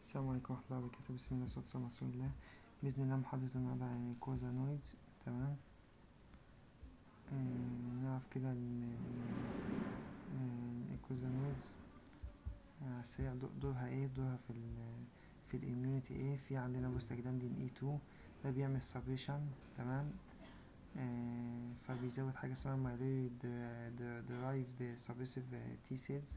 السلام عليكم ورحمة الله وبركاته بسم الله والصلاة والسلام على رسول الله بإذن الله محاضرة النهاردة عن الكوزانويدز تمام آه نعرف كده ال- آه، الكوزانويدز آه، على السريع دو- دورها ايه دورها في ال في الاميونيتي ايه في عندنا بوستاجلاندين اي 2 ده بيعمل سبريشن تمام آه فبيزود حاجة اسمها مايلويد درايفد سبريسيف تي سيلز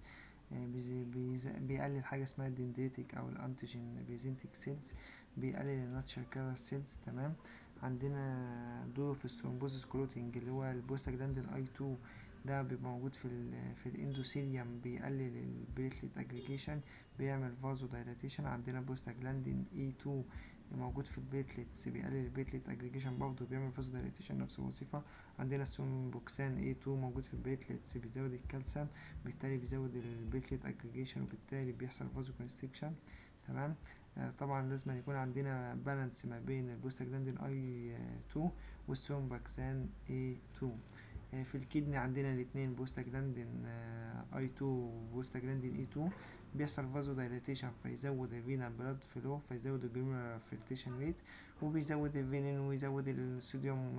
بيقلل حاجة اسمها الدندريتك أو الأنتيجين بريزنتك سيلز بيقلل الناتشر كيرال سيلز تمام عندنا دوره في الثرومبوزيس كلوتينج اللي هو البوستاجلاندين اي 2 ده بيبقى موجود في ال في الاندوثيليوم بيقلل البليتلت اجريجيشن بيعمل فازو دايلاتيشن عندنا بوستاجلاندين اي 2 موجود في البليتلتس بيقلل البليتلت اجريجيشن برضه بيعمل فازو دايلاتيشن نفس الوظيفة عندنا السومبوكسان اي 2 موجود في البليتلتس بيزود الكالسيوم بالتالي بيزود البليتلت اجريجيشن وبالتالي بيحصل فازو كونستريكشن تمام آه طبعا لازم يكون عندنا بالانس ما بين البوستاجلاندين اي 2 والسومباكسان اي 2 آه في الكدني عندنا الاثنين بوستاجلاندين اي 2 وبوستاجلاندين اي 2 بيحصل فازو دايلاتيشن فيزود الفينا بلاد فلو فيزود الجلوميرال فلتريشن ريت وبيزود الفينين ويزود الصوديوم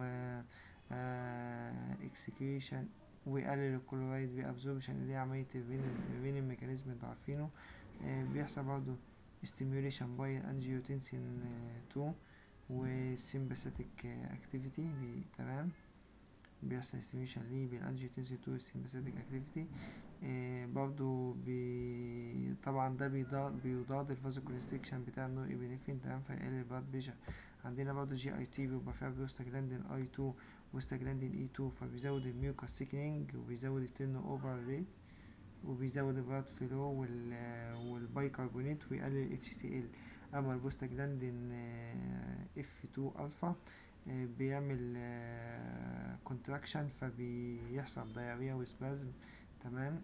اكسكريشن ويقلل الكلورايد ري ابزوربشن اللي هي عملية الفينين ميكانيزم اللي عارفينه آه بيحصل برضه stimulation by angiotensin 2 والsympathetic activity تمام بيحصل stimulation ليه بالانجيوتنسين 2 والsympathetic activity آه برضو بي طبعا ده بيضاد بيضاد الفازو كونستريكشن بتاع النور ابنفرين تمام فيقلل البلاد بريشر عندنا برضو جي اي تي بيبقى فيها بروستاجلاندين اي 2 وستاجلاندين اي 2 فبيزود الميوكاس سيكنينج وبيزود التيرن اوفر ريت وبيزود البلاد فلو والبايكربونات ويقلل الاتش سي ال اما البوستاجلاندين اف 2 الفا بيعمل كونتراكشن فبيحصل دايريا وسبازم تمام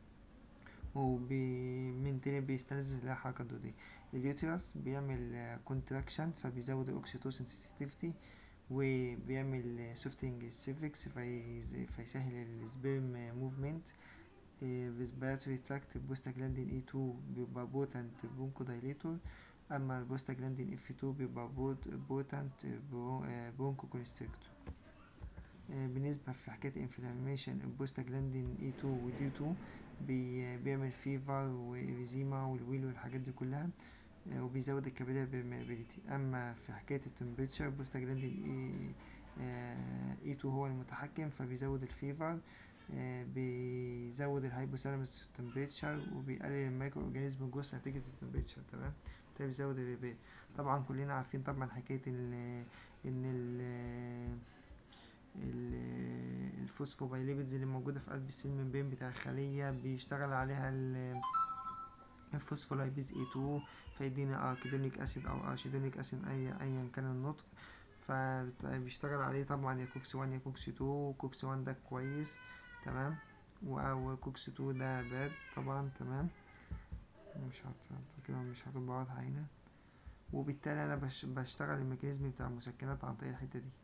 ومن تاني بيستنزف الحركة الدودية اليوتيرس بيعمل كونتراكشن فبيزود الاوكسيتوسين سنسيتيفيتي وبيعمل سوفتنج السيرفكس فيسهل السبيرم موفمنت respiratory tract بوستاجلاندين اي 2 بيبقى بوتنت برونكو دايليتور اما البوستاجلاندين اف 2 بيبقى بوتنت برونكو كونستريكتور بالنسبة في حكاية انفلاميشن البوستاجلاندين اي 2 ودي 2 بي بيعمل فيفر وإريزيما والويل والحاجات دي كلها وبيزود الكابيلاري بيرميابيليتي اما في حكاية التمبريتشر بوستاجلاندين اي اي 2 هو المتحكم فبيزود الفيفر آه بيزود الهايبوثالاموس تمبريتشر وبيقلل المايكرو اورجانيزم جوه نتيجة التمبريتشر تمام ده بيزود الريبير طبعا كلنا عارفين طبعا حكاية ال ان ال الفوسفوبايليبيدز اللي موجودة في قلب السيل ممبرين بتاع الخلية بيشتغل عليها الفوسفولايبيز اي 2 فيدينا اركيدونيك اسيد او ارشيدونيك اسيد اي ايا كان النطق فبيشتغل عليه طبعا يا كوكس 1 يا كوكس 2 كوكس 1 ده كويس تمام وكوكس 2 ده باد طبعا تمام مش هت كده مش هتبقى واضحة هنا وبالتالي انا بش... بشتغل الميكانيزم بتاع المسكنات عن طريق الحتة دي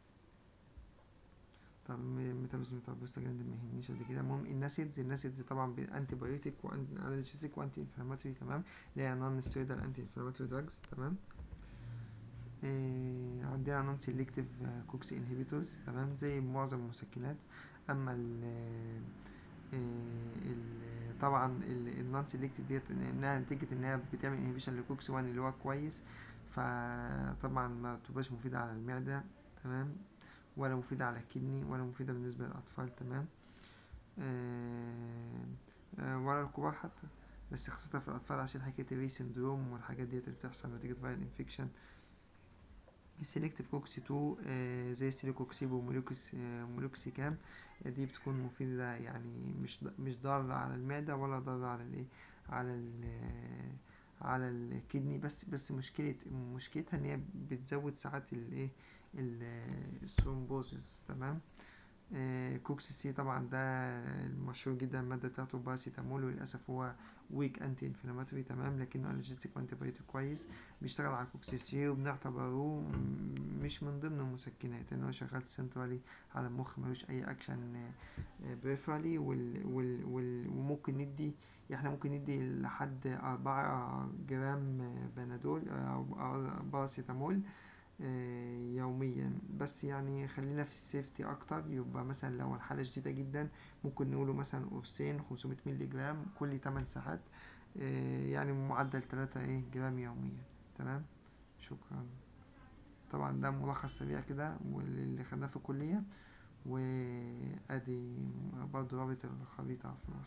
طب الميتابوليزم بتاع البوستاجلاندين ما يهمنيش قد كده المهم الناسيدز الناسيدز طبعا انتي بايوتيك وانالجيسيك وانتي انفلاماتوري تمام اللي هي نون ستيرويدال انتي انفلاماتوري دراجز تمام إيه عندنا نون سيلكتيف كوكس انهبيتورز تمام زي معظم المسكنات اما ال ال طبعا النون سيلكتيف ديت انها نتيجة انها بتعمل انهبيشن لكوكس 1 اللي هو كويس فطبعا ما بتبقاش مفيدة على المعدة تمام ولا مفيدة على الكدني ولا مفيدة بالنسبة للأطفال تمام آه آه ولا الكبار حتى بس خاصة في الأطفال عشان حكاية الري سندروم والحاجات ديت اللي بتحصل نتيجة فايرال انفكشن السيلكتيف كوكس 2 آه زي السيليكوكسيب ومولوكس آه مولوكسيكام آه دي بتكون مفيدة يعني مش مش ضارة على المعدة ولا ضارة على الايه على ال على الكدني بس بس مشكلة مشكلتها ان هي بتزود ساعات الايه الثرومبوزيس تمام آه كوكس سي طبعا ده المشهور جدا المادة بتاعته باسيتامول وللأسف هو ويك انتي انفلاماتوري تمام لكنه انالجيستيك وانتي بايوتيك كويس بيشتغل على كوكس سي وبنعتبره مش من ضمن المسكنات ان هو شغال سنترالي على المخ ملوش اي اكشن بريفرالي وال وال وال وممكن ندي احنا ممكن ندي لحد أربعة جرام بنادول أو باراسيتامول آه، يوميا بس يعني خلينا في السيفتي اكتر يبقى مثلا لو الحالة شديدة جدا ممكن نقوله مثلا قرصين 500 مللي جرام كل 8 ساعات آه، يعني معدل 3 ايه جرام يوميا تمام شكرا طبعا ده ملخص سريع كده واللي خدناه في الكلية وادي برضه رابط الخريطة في الوصف